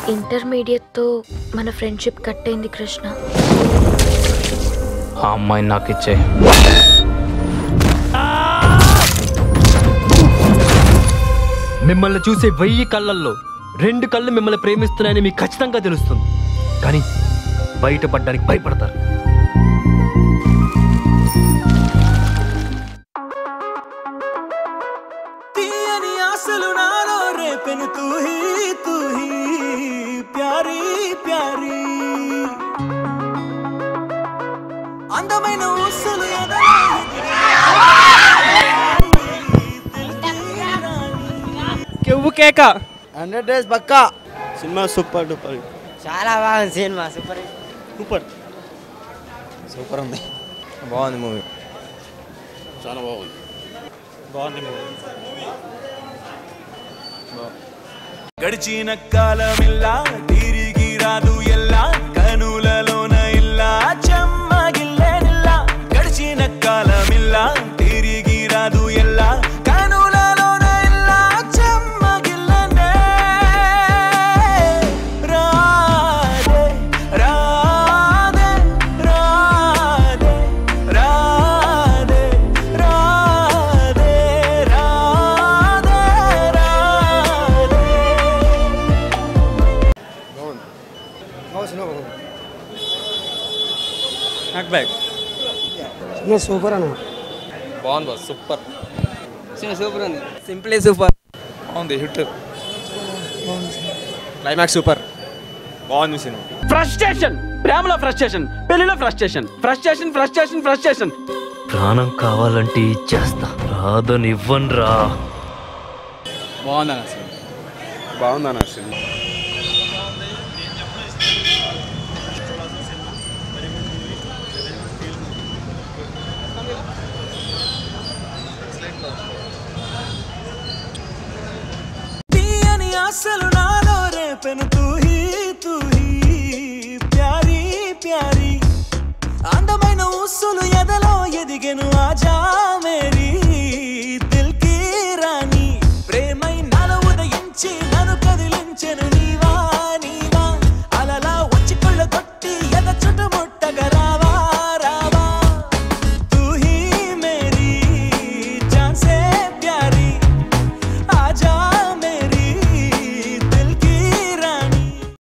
ఇంటర్మీడియట్తో మన friendship cut అయింది కృష్ణ ఆ అమ్మాయిని నాకు ఇచ్చే మిమ్మల్ని చూసే వెయ్యి కళ్ళల్లో రెండు కళ్ళు మిమ్మల్ని ప్రేమిస్తున్నాయని మీకు ఖచ్చితంగా తెలుస్తుంది కానీ బయటపడడానికి భయపడతారు తీయని ఆశలు నాలో రేపెను తూహి తూహి ప్యారీ ప్యారీ అందమైన ఊసలు ఎదలో కెవ్వు కేక హండ్రెడ్ డేస్ పక్కా సినిమా సూపర్ డూపర్ చాలా బాగుంది సినిమా సూపర్ సూపర్ సూపర్ ఉంది బాగుంది మూవీ చాలా బాగుంది గడిచిన కాలమిల్లా తిరిగి రాదు ఎల్లా కనులలోన ఇల్లా చెమ్మగిల్లెనిల్లా గడిచిన కాలమిల్లా తిరిగి రాదు ఎల్లా కనులలోన ఇల్లా చెమ్మగిల్లనే రాదే రాదే రాదే రాదే రాదే రాదే రాదే నాట్ బ్యాడ్ సూపర్ అన్న బాగుంది బాస్ సూపర్ సూపర్ ఉంది సింప్లీ సూపర్ బాగుంది హిట్ క్లైమాక్స్ సూపర్ బాగుంది సినిమా ఫ్రస్ట్రేషన్ ప్రేమలో ఫ్రస్ట్రేషన్ పెళ్లిలో ఫ్రస్ట్రేషన్ ఫ్రస్ట్రేషన్ ఫ్రస్ట్రేషన్ ఫ్రస్ట్రేషన్ ప్రాణం కావాలంటే ఇచ్చేస్తా రాదని ఇవ్వనురా బాగుందన్న సినిమా బాగుందన్న సినిమా తీయని ఆశలు నాలో రేపెను తూ